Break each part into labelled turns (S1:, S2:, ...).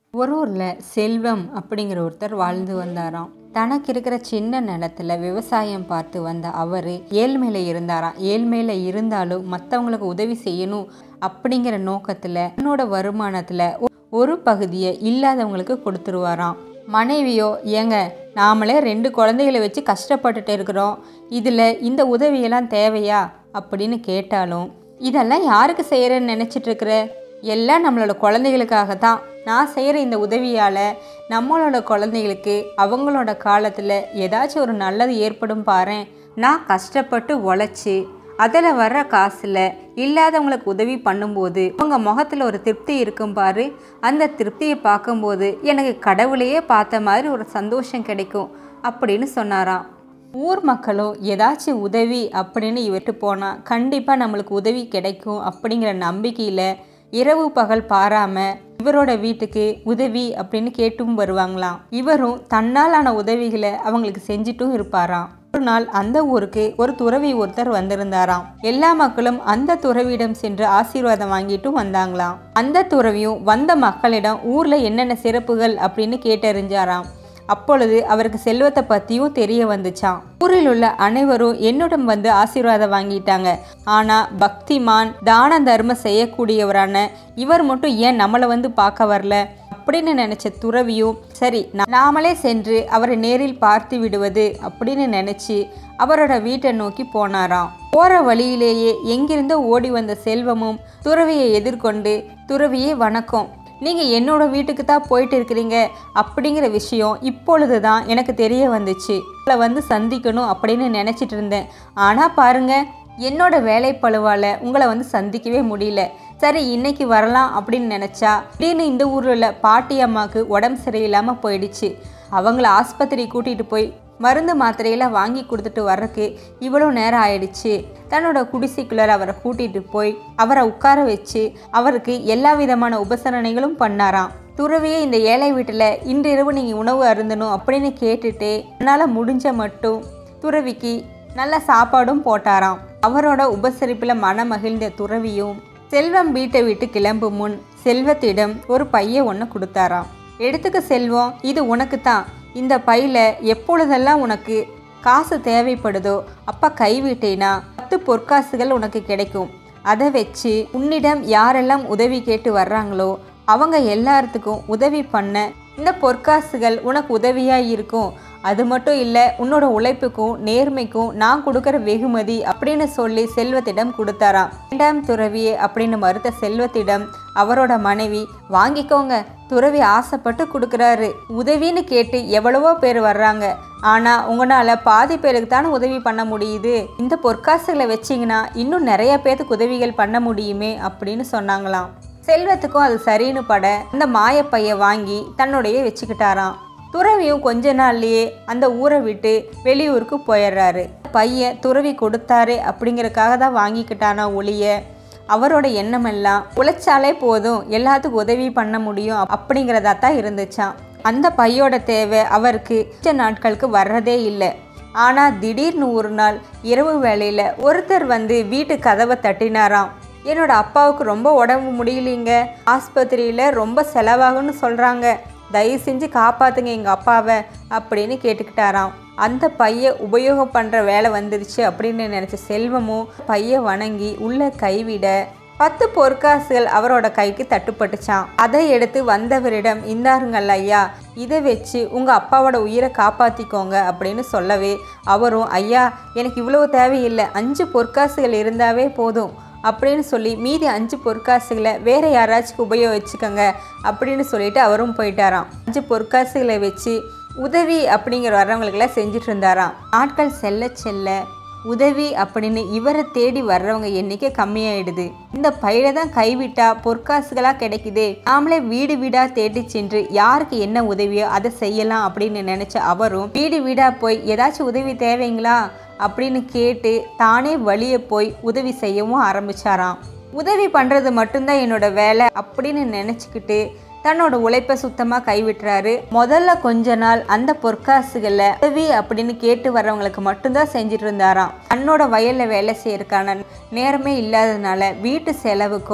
S1: ஒரு ஊரில் செல்வம் அப்படிங்கிற ஒருத்தர் வாழ்ந்து வந்தாராம் தனக்கு இருக்கிற சின்ன நிலத்துல விவசாயம் பார்த்து வந்த அவர் ஏழ்மையில் இருந்தாராம் ஏழ்மையில் இருந்தாலும் மற்றவங்களுக்கு உதவி செய்யணும் அப்படிங்கிற நோக்கத்தில் தன்னோட வருமானத்தில் ஒரு பகுதியை இல்லாதவங்களுக்கு கொடுத்துருவாராம் மனைவியோ ஏங்க நாமளே ரெண்டு குழந்தைகளை வச்சு கஷ்டப்பட்டுட்டு இருக்கிறோம் இதில் இந்த உதவியெல்லாம் தேவையா அப்படின்னு கேட்டாலும் இதெல்லாம் யாருக்கு செய்கிறேன்னு நினச்சிட்டு இருக்கிற எல்லாம் நம்மளோட குழந்தைகளுக்காக தான் நான் செய்கிற இந்த உதவியால் நம்மளோட குழந்தைகளுக்கு அவங்களோட காலத்தில் ஏதாச்சும் ஒரு நல்லது ஏற்படும் பாரேன் நான் கஷ்டப்பட்டு உழைச்சி அதில் வர்ற காசில் இல்லாதவங்களுக்கு உதவி பண்ணும்போது அவங்க முகத்தில் ஒரு திருப்தி இருக்கும் பாரு அந்த திருப்தியை பார்க்கும்போது எனக்கு கடவுளையே பார்த்த மாதிரி ஒரு சந்தோஷம் கிடைக்கும் அப்படின்னு சொன்னாராம் ஊர் மக்களும் ஏதாச்சும் உதவி அப்படின்னு இவர்கிட்ட போனால் கண்டிப்பாக நம்மளுக்கு உதவி கிடைக்கும் அப்படிங்கிற நம்பிக்கையில் இரவு பகல் பாராம இவரோட வீட்டுக்கு உதவி அப்படின்னு கேட்டும் வருவாங்களாம் இவரும் தன்னால் ஆன உதவிகளை அவங்களுக்கு செஞ்சிட்டும் இருப்பாராம் ஒரு நாள் அந்த ஊருக்கு ஒரு துறவி ஒருத்தர் வந்திருந்தாராம் எல்லா மக்களும் அந்த துறவியிடம் சென்று ஆசீர்வாதம் வாங்கிட்டும் வந்தாங்களாம் அந்த துறவியும் வந்த மக்களிடம் ஊர்ல என்னென்ன சிறப்புகள் அப்படின்னு கேட்டறிஞ்சாராம் அப்பொழுது அவருக்கு செல்வத்தை பற்றியும் தெரிய வந்துச்சாம் ஊரில் உள்ள அனைவரும் என்னுடன் வந்து ஆசீர்வாதம் வாங்கிட்டாங்க ஆனால் பக்திமான் தான தர்மம் செய்யக்கூடியவரான இவர் மட்டும் ஏன் நம்மளை வந்து பார்க்க வரல அப்படின்னு நினச்ச துறவியும் சரி நாமளே சென்று அவரை நேரில் பார்த்து விடுவது அப்படின்னு நினச்சி அவரோட வீட்டை நோக்கி போனாராம் போகிற வழியிலேயே எங்கிருந்தோ ஓடி வந்த செல்வமும் துறவியை எதிர்கொண்டு துறவியே வணக்கம் நீங்கள் என்னோட வீட்டுக்கு தான் போயிட்டு இருக்கிறீங்க அப்படிங்கிற விஷயம் இப்பொழுது தான் எனக்கு தெரிய வந்துச்சு உங்களை வந்து சந்திக்கணும் அப்படின்னு நினச்சிட்டு இருந்தேன் ஆனால் பாருங்க என்னோட வேலைப்பழுவால் உங்களை வந்து சந்திக்கவே முடியல சரி இன்னைக்கு வரலாம் அப்படின்னு நினச்சா திடீர்னு இந்த ஊரில் உள்ள பாட்டி அம்மாவுக்கு உடம்பு சரியில்லாமல் போயிடுச்சு அவங்கள ஆஸ்பத்திரி கூட்டிகிட்டு போய் மருந்து மாத்திரையெல்லாம் வாங்கி கொடுத்துட்டு வர்றதுக்கு இவ்வளோ நேரம் ஆயிடுச்சு தன்னோட குடிசைக்குள்ளார அவரை கூட்டிகிட்டு போய் அவரை உட்கார வச்சு அவருக்கு எல்லா விதமான உபசரணைகளும் பண்ணாராம் துறவியே இந்த ஏழை வீட்டில் இன்றிரவு நீங்கள் உணவு அருந்தணும் அப்படின்னு கேட்டுட்டு என்னால் முடிஞ்ச மட்டும் துறவிக்கு நல்ல சாப்பாடும் போட்டாராம் அவரோட உபசரிப்பில் மன மகிழ்ந்த துறவியும் செல்வம் வீட்டை விட்டு கிளம்பும் முன் செல்வத்திடம் ஒரு பைய ஒன்று கொடுத்தாராம் எடுத்துக்க செல்வம் இது உனக்கு தான் இந்த பையில எப்பொழுதெல்லாம் உனக்கு காசு தேவைப்படுதோ அப்போ கைவிட்டேனா பத்து பொற்காசுகள் உனக்கு கிடைக்கும் அதை வச்சு உன்னிடம் யாரெல்லாம் உதவி கேட்டு வர்றாங்களோ அவங்க எல்லாத்துக்கும் உதவி பண்ண இந்த பொற்காசுகள் உனக்கு உதவியாக இருக்கும் அது மட்டும் இல்லை உன்னோட உழைப்புக்கும் நேர்மைக்கும் நான் கொடுக்குற வெகுமதி அப்படின்னு சொல்லி செல்வத்திடம் கொடுத்தாராம் இரண்டாம் துறவியே அப்படின்னு மறுத்த செல்வத்திடம் அவரோட மனைவி வாங்கிக்கோங்க துறவி ஆசைப்பட்டு கொடுக்குறாரு உதவின்னு கேட்டு எவ்வளவோ பேர் வர்றாங்க ஆனால் உங்களால் பாதி பேருக்கு தானே உதவி பண்ண முடியுது இந்த பொற்காசுகளை வச்சிங்கன்னா இன்னும் நிறைய பேருக்கு உதவிகள் பண்ண முடியுமே அப்படின்னு சொன்னாங்களாம் செல்வத்துக்கும் அது சரின்னு பட அந்த மாயப்பைய வாங்கி தன்னுடைய வச்சுக்கிட்டாராம் துறவியும் கொஞ்ச நாள்லயே அந்த ஊரை விட்டு வெளியூருக்கு போயிடுறாரு பையன் துறவி கொடுத்தாரு அப்படிங்கறக்காக தான் வாங்கிக்கிட்டானா ஒளிய அவரோட எண்ணமெல்லாம் உழைச்சாலே போதும் எல்லாத்துக்கும் உதவி பண்ண முடியும் அப்படிங்கிறதா தான் இருந்துச்சாம் அந்த பையோட தேவை அவருக்கு மிச்ச நாட்களுக்கு வர்றதே இல்லை ஆனால் திடீர்னு ஒரு நாள் இரவு வேளையில் ஒருத்தர் வந்து வீட்டு கதவை தட்டினாராம் என்னோட அப்பாவுக்கு ரொம்ப உடம்பு முடியலைங்க ஆஸ்பத்திரியில் ரொம்ப செலவாகும்னு சொல்கிறாங்க தயவு செஞ்சு காப்பாத்துங்க எங்கள் அப்பாவை அப்படின்னு கேட்டுக்கிட்டாராம் அந்த பைய உபயோகம் பண்ணுற வேலை வந்துருச்சு அப்படின்னு நினச்ச செல்வமும் பைய வணங்கி உள்ள கைவிட பத்து பொற்காசுகள் அவரோட கைக்கு தட்டுப்பட்டுச்சான் அதை எடுத்து வந்தவரிடம் இந்தாருங்கள் ஐயா இதை வச்சு உங்கள் அப்பாவோட உயிரை காப்பாற்றிக்கோங்க அப்படின்னு சொல்லவே அவரும் ஐயா எனக்கு இவ்வளவு தேவையில்லை அஞ்சு பொற்காசுகள் இருந்தாவே போதும் அப்படின்னு சொல்லி மீதி அஞ்சு பொற்காசுகளை வேற யாராச்சும் உபயோகிச்சுக்கோங்க அப்படின்னு சொல்லிட்டு அவரும் போயிட்டாராம் அஞ்சு பொற்காசுகளை வச்சு உதவி அப்படிங்கிற வர்றவங்களுக்கெல்லாம் செஞ்சுட்டு இருந்தாராம் நாட்கள் செல்ல செல்ல உதவி அப்படின்னு இவரை தேடி வர்றவங்க எண்ணிக்கை கம்மியாயிடுது இந்த பயிரை தான் கைவிட்டா பொற்காசுகளாக கிடைக்குது நாமளே வீடு வீடா தேடி சென்று யாருக்கு என்ன உதவியோ அதை செய்யலாம் அப்படின்னு நினைச்ச அவரும் வீடு வீடா போய் ஏதாச்சும் உதவி தேவைங்களா அப்படின்னு கேட்டு தானே வழியே போய் உதவி செய்யவும் ஆரம்பிச்சாராம் உதவி பண்ணுறது மட்டும்தான் என்னோட வேலை அப்படின்னு நினச்சிக்கிட்டு தன்னோட உழைப்பை சுத்தமாக கைவிட்டுறாரு முதல்ல கொஞ்ச நாள் அந்த பொற்காசுகளை உதவி அப்படின்னு கேட்டு வர்றவங்களுக்கு மட்டும்தான் செஞ்சுட்டு இருந்தாராம் தன்னோட வயலில் வேலை செய்யறதுக்கான நேரமே இல்லாததுனால வீட்டு செலவுக்கும்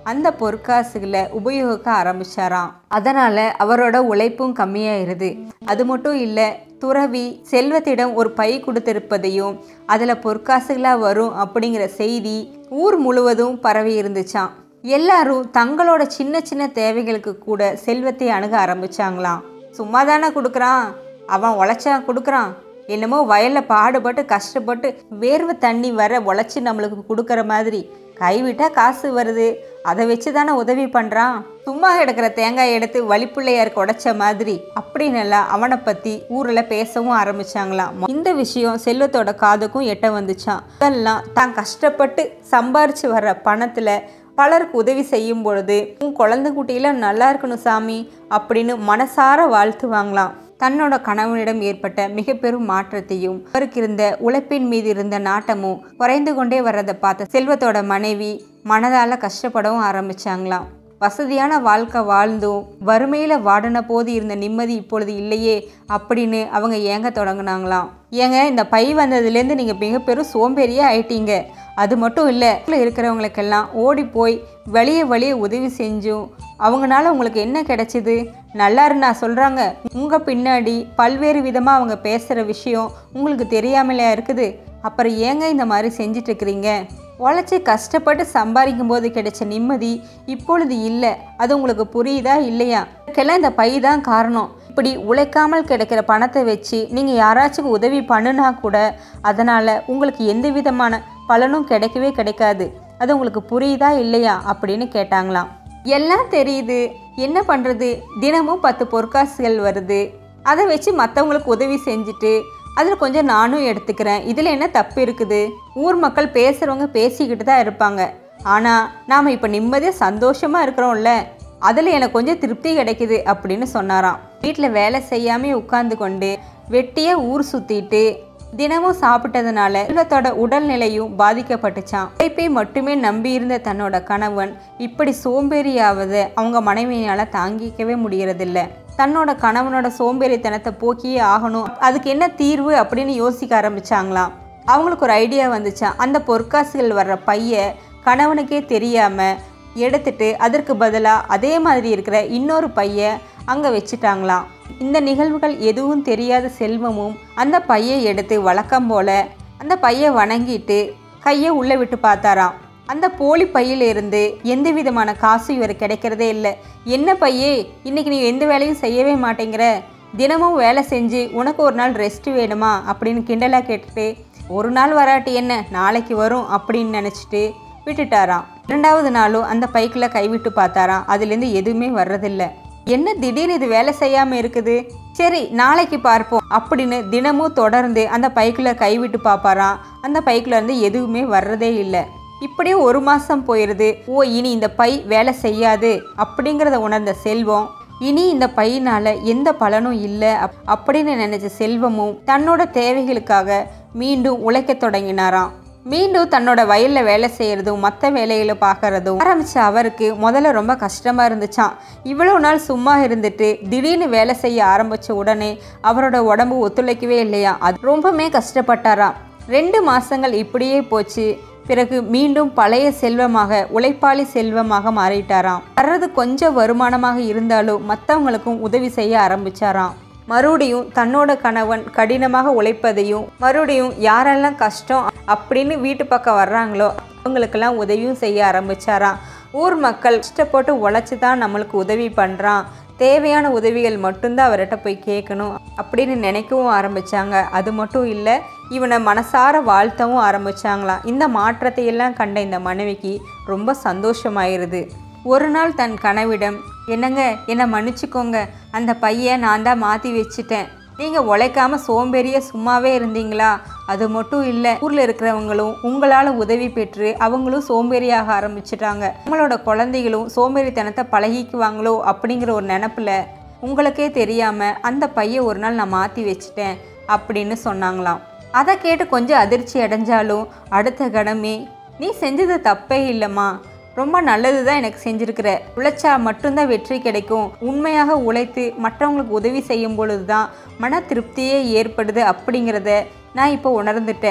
S1: அந்த பொற்காசுகளை உபயோகிக்க ஆரம்பிச்சாராம் அதனால அவரோட உழைப்பும் கம்மியாயிருது அது மட்டும் இல்லை துறவி செல்வத்திடம் ஒரு பை கொடுத்திருப்பதையும் அதில் பொற்காசுகளாக வரும் அப்படிங்கிற செய்தி ஊர் முழுவதும் பரவி இருந்துச்சாம் எல்லாரும் தங்களோட சின்ன சின்ன தேவைகளுக்கு கூட செல்வத்தை அணுக ஆரம்பிச்சாங்களாம் சும்மா தானே கொடுக்குறான் அவன் உழைச்சா கொடுக்குறான் என்னமோ வயலில் பாடுபட்டு கஷ்டப்பட்டு வேர்வை தண்ணி வர உழைச்சி நம்மளுக்கு கொடுக்குற மாதிரி கைவிட்டால் காசு வருது அதை வச்சு தானே உதவி பண்ணுறான் சும்மா கிடக்கிற தேங்காய் எடுத்து வழிப்பிள்ளையாருக்கு உடைச்ச மாதிரி அப்படின்னு எல்லாம் அவனை பற்றி ஊரில் பேசவும் ஆரம்பிச்சாங்களாம் இந்த விஷயம் செல்வத்தோட காதுக்கும் எட்ட வந்துச்சான் இதெல்லாம் தான் கஷ்டப்பட்டு சம்பாரிச்சு வர்ற பணத்தில் பலருக்கு உதவி செய்யும் பொழுது உன் குழந்தை குட்டியெல்லாம் நல்லா இருக்கணும் சாமி அப்படின்னு மனசார வாழ்த்துவாங்களாம் தன்னோட கணவனிடம் ஏற்பட்ட மிக பெரும் மாற்றத்தையும் அவருக்கு இருந்த உழைப்பின் மீது இருந்த நாட்டமும் குறைந்து கொண்டே வர்றதை பார்த்த செல்வத்தோட மனைவி மனதால கஷ்டப்படவும் ஆரம்பிச்சாங்களாம் வசதியான வாழ்க்கை வாழ்ந்தும் வறுமையில் வாடின போது இருந்த நிம்மதி இப்பொழுது இல்லையே அப்படின்னு அவங்க ஏங்க தொடங்கினாங்களாம் ஏங்க இந்த பை வந்ததுலேருந்து நீங்கள் மிக பெரும் சோம்பேறியே ஆயிட்டீங்க அது மட்டும் இல்லை இருக்கிறவங்களுக்கெல்லாம் ஓடி போய் வழிய வழிய உதவி செஞ்சும் அவங்களால உங்களுக்கு என்ன கிடைச்சிது நல்லாரு நான் சொல்கிறாங்க உங்கள் பின்னாடி பல்வேறு விதமாக அவங்க பேசுகிற விஷயம் உங்களுக்கு தெரியாமலையா இருக்குது அப்புறம் ஏங்க இந்த மாதிரி செஞ்சிட்டு இருக்கிறீங்க உழைச்சி கஷ்டப்பட்டு சம்பாதிக்கும் போது கிடைச்ச நிம்மதி இப்பொழுது இல்லை அது உங்களுக்கு புரியுதா இல்லையா இதுக்கெல்லாம் இந்த பை தான் காரணம் இப்படி உழைக்காமல் கிடைக்கிற பணத்தை வச்சு நீங்கள் யாராச்சும் உதவி பண்ணுனா கூட அதனால் உங்களுக்கு எந்த விதமான பலனும் கிடைக்கவே கிடைக்காது அது உங்களுக்கு புரியுதா இல்லையா அப்படின்னு கேட்டாங்களாம் எல்லாம் தெரியுது என்ன பண்ணுறது தினமும் பத்து பொற்காசுகள் வருது அதை வச்சு மற்றவங்களுக்கு உதவி செஞ்சுட்டு அதில் கொஞ்சம் நானும் எடுத்துக்கிறேன் இதில் என்ன தப்பு இருக்குது ஊர் மக்கள் பேசுகிறவங்க பேசிக்கிட்டு தான் இருப்பாங்க ஆனால் நாம் இப்போ நிம்மதியாக சந்தோஷமாக இருக்கிறோம்ல அதில் எனக்கு கொஞ்சம் திருப்தி கிடைக்குது அப்படின்னு சொன்னாராம் வீட்டில் வேலை செய்யாமே உட்கார்ந்து கொண்டு வெட்டியாக ஊர் சுற்றிட்டு தினமும் சாப்பிட்டதுனால செல்வத்தோட உடல்நிலையும் பாதிக்கப்பட்டுச்சான் உழைப்பை மட்டுமே நம்பியிருந்த தன்னோட கணவன் இப்படி சோம்பேறியாவதை அவங்க மனைவியால் தாங்கிக்கவே முடியறதில்ல தன்னோட கணவனோட சோம்பேறித்தனத்தை போக்கியே ஆகணும் அதுக்கு என்ன தீர்வு அப்படின்னு யோசிக்க ஆரம்பிச்சாங்களாம் அவங்களுக்கு ஒரு ஐடியா வந்துச்சான் அந்த பொற்காசுகள் வர்ற பைய கணவனுக்கே தெரியாமல் எடுத்துட்டு அதற்கு பதிலாக அதே மாதிரி இருக்கிற இன்னொரு பைய அங்கே வச்சுட்டாங்களாம் இந்த நிகழ்வுகள் எதுவும் தெரியாத செல்வமும் அந்த பையை எடுத்து வழக்கம் போல அந்த பையை வணங்கிட்டு கையை உள்ளே விட்டு பார்த்தாராம் அந்த போலி பையிலிருந்து எந்த விதமான காசும் இவர் கிடைக்கிறதே இல்லை என்ன பையே இன்னைக்கு நீ எந்த வேலையும் செய்யவே மாட்டேங்கிற தினமும் வேலை செஞ்சு உனக்கு ஒரு நாள் ரெஸ்ட் வேணுமா அப்படின்னு கிண்டலாக கேட்டுட்டு ஒரு நாள் வராட்டி என்ன நாளைக்கு வரும் அப்படின்னு நினச்சிட்டு விட்டுட்டாராம் இரண்டாவது நாளும் அந்த பைக்கில் கைவிட்டு பார்த்தாராம் அதுலேருந்து எதுவுமே வர்றதில்லை என்ன திடீர்னு இது வேலை செய்யாமல் இருக்குது சரி நாளைக்கு பார்ப்போம் அப்படின்னு தினமும் தொடர்ந்து அந்த பைக்கில் கைவிட்டு பார்ப்பாராம் அந்த பைக்கில் இருந்து எதுவுமே வர்றதே இல்லை இப்படியே ஒரு மாதம் போயிடுது ஓ இனி இந்த பை வேலை செய்யாது அப்படிங்கிறத உணர்ந்த செல்வம் இனி இந்த பையினால் எந்த பலனும் இல்லை அப் அப்படின்னு நினைச்ச செல்வமும் தன்னோட தேவைகளுக்காக மீண்டும் உழைக்க தொடங்கினாராம் மீண்டும் தன்னோட வயலில் வேலை செய்கிறதும் மற்ற வேலைகளை பார்க்கறதும் ஆரம்பிச்ச அவருக்கு முதல்ல ரொம்ப கஷ்டமாக இருந்துச்சாம் இவ்வளோ நாள் சும்மா இருந்துட்டு திடீர்னு வேலை செய்ய ஆரம்பித்த உடனே அவரோட உடம்பு ஒத்துழைக்கவே இல்லையா அது ரொம்பவுமே கஷ்டப்பட்டாராம் ரெண்டு மாதங்கள் இப்படியே போச்சு பிறகு மீண்டும் பழைய செல்வமாக உழைப்பாளி செல்வமாக மாறிட்டாராம் வர்றது கொஞ்சம் வருமானமாக இருந்தாலும் மற்றவங்களுக்கும் உதவி செய்ய ஆரம்பிச்சாராம் மறுபடியும் தன்னோட கணவன் கடினமாக உழைப்பதையும் மறுபடியும் யாரெல்லாம் கஷ்டம் அப்படின்னு வீட்டு பக்கம் வர்றாங்களோ அவங்களுக்கெல்லாம் உதவியும் செய்ய ஆரம்பிச்சாராம் ஊர் மக்கள் கஷ்டப்பட்டு உழைச்சி தான் நம்மளுக்கு உதவி பண்ணுறான் தேவையான உதவிகள் மட்டும்தான் அவர்கிட்ட போய் கேட்கணும் அப்படின்னு நினைக்கவும் ஆரம்பித்தாங்க அது மட்டும் இல்லை இவனை மனசார வாழ்த்தவும் ஆரம்பிச்சாங்களாம் இந்த மாற்றத்தை எல்லாம் கண்ட இந்த மனைவிக்கு ரொம்ப சந்தோஷமாயிருது ஒரு நாள் தன் கனவிடம் என்னங்க என்னை மன்னிச்சுக்கோங்க அந்த பையன் நான் தான் மாற்றி வச்சுட்டேன் நீங்கள் உழைக்காம சோம்பேறிய சும்மாவே இருந்தீங்களா அது மட்டும் இல்லை ஊரில் இருக்கிறவங்களும் உங்களால் உதவி பெற்று அவங்களும் சோம்பேறியாக ஆரம்பிச்சிட்டாங்க உங்களோட குழந்தைகளும் சோம்பேறித்தனத்தை பழகிக்குவாங்களோ அப்படிங்கிற ஒரு நினப்பில் உங்களுக்கே தெரியாமல் அந்த பையை ஒரு நாள் நான் மாற்றி வச்சிட்டேன் அப்படின்னு சொன்னாங்களாம் அதை கேட்டு கொஞ்சம் அதிர்ச்சி அடைஞ்சாலும் அடுத்த கணமே நீ செஞ்சது தப்பே இல்லைம்மா ரொம்ப நல்லது தான் எனக்கு செஞ்சுருக்கிற உழைச்சா மட்டும்தான் வெற்றி கிடைக்கும் உண்மையாக உழைத்து மற்றவங்களுக்கு உதவி செய்யும் பொழுது தான் மன திருப்தியே ஏற்படுது அப்படிங்கிறத நான் இப்போ உணர்ந்துட்டேன்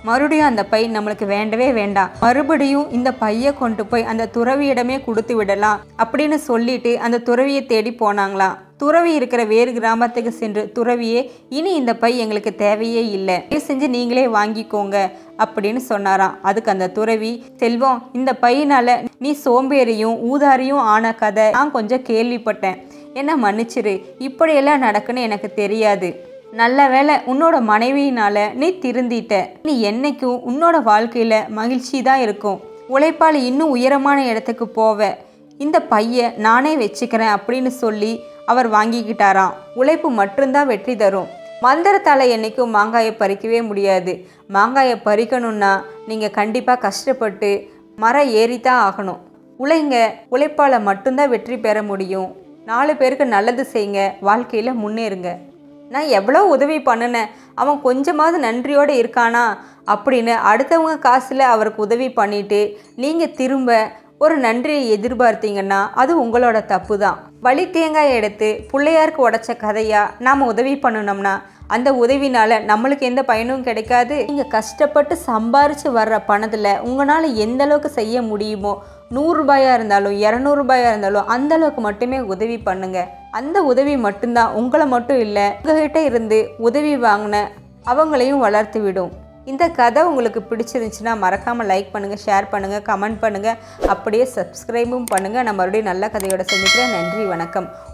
S1: மறுபடியும் அந்த பை நம்மளுக்கு வேண்டவே வேண்டாம் மறுபடியும் இந்த பையை கொண்டு போய் அந்த துறவியிடமே கொடுத்து விடலாம் அப்படின்னு சொல்லிட்டு அந்த துறவியை தேடி போனாங்களாம் துறவி இருக்கிற வேறு கிராமத்துக்கு சென்று துறவியே இனி இந்த பை எங்களுக்கு தேவையே இல்லை தயவு செஞ்சு நீங்களே வாங்கிக்கோங்க அப்படின்னு சொன்னாராம் அதுக்கு அந்த துறவி செல்வம் இந்த பையனால நீ சோம்பேறியும் ஊதாரியும் ஆன கதை நான் கொஞ்சம் கேள்விப்பட்டேன் என்ன மன்னிச்சிரு இப்படியெல்லாம் நடக்குன்னு எனக்கு தெரியாது நல்ல வேளை உன்னோட மனைவியினால நீ திருந்திட்ட நீ என்னைக்கும் உன்னோட வாழ்க்கையில மகிழ்ச்சி தான் இருக்கும் உழைப்பால் இன்னும் உயரமான இடத்துக்கு போவ இந்த பைய நானே வச்சுக்கிறேன் அப்படின்னு சொல்லி அவர் வாங்கிக்கிட்டாராம் உழைப்பு மட்டும்தான் வெற்றி தரும் மந்திரத்தால் என்றைக்கும் மாங்காயை பறிக்கவே முடியாது மாங்காயை பறிக்கணும்னா நீங்கள் கண்டிப்பாக கஷ்டப்பட்டு மரம் ஏறித்தான் ஆகணும் உழைங்க உழைப்பால் மட்டும்தான் வெற்றி பெற முடியும் நாலு பேருக்கு நல்லது செய்யுங்க வாழ்க்கையில் முன்னேறுங்க நான் எவ்வளோ உதவி பண்ணினேன் அவன் கொஞ்சமாவது நன்றியோடு இருக்கானா அப்படின்னு அடுத்தவங்க காசில் அவருக்கு உதவி பண்ணிட்டு நீங்கள் திரும்ப ஒரு நன்றியை எதிர்பார்த்தீங்கன்னா அது உங்களோட தப்பு தான் வழி தேங்காய் எடுத்து பிள்ளையாருக்கு உடைச்ச கதையாக நாம் உதவி பண்ணணும்னா அந்த உதவினால நம்மளுக்கு எந்த பயனும் கிடைக்காது நீங்கள் கஷ்டப்பட்டு சம்பாரித்து வர்ற பணத்தில் உங்களால் எந்த அளவுக்கு செய்ய முடியுமோ நூறுரூபாயாக இருந்தாலும் இரநூறுபாயாக இருந்தாலும் அந்த அளவுக்கு மட்டுமே உதவி பண்ணுங்க அந்த உதவி மட்டும்தான் உங்களை மட்டும் இல்லை உங்ககிட்ட இருந்து உதவி வாங்கின அவங்களையும் வளர்த்து விடும் இந்த கதை உங்களுக்கு பிடிச்சிருந்துச்சுன்னா மறக்காமல் லைக் பண்ணுங்கள் ஷேர் பண்ணுங்கள் கமெண்ட் பண்ணுங்கள் அப்படியே சப்ஸ்கிரைபும் பண்ணுங்கள் நான் மறுபடியும் நல்ல கதையோட சந்திக்கிறேன் நன்றி வணக்கம்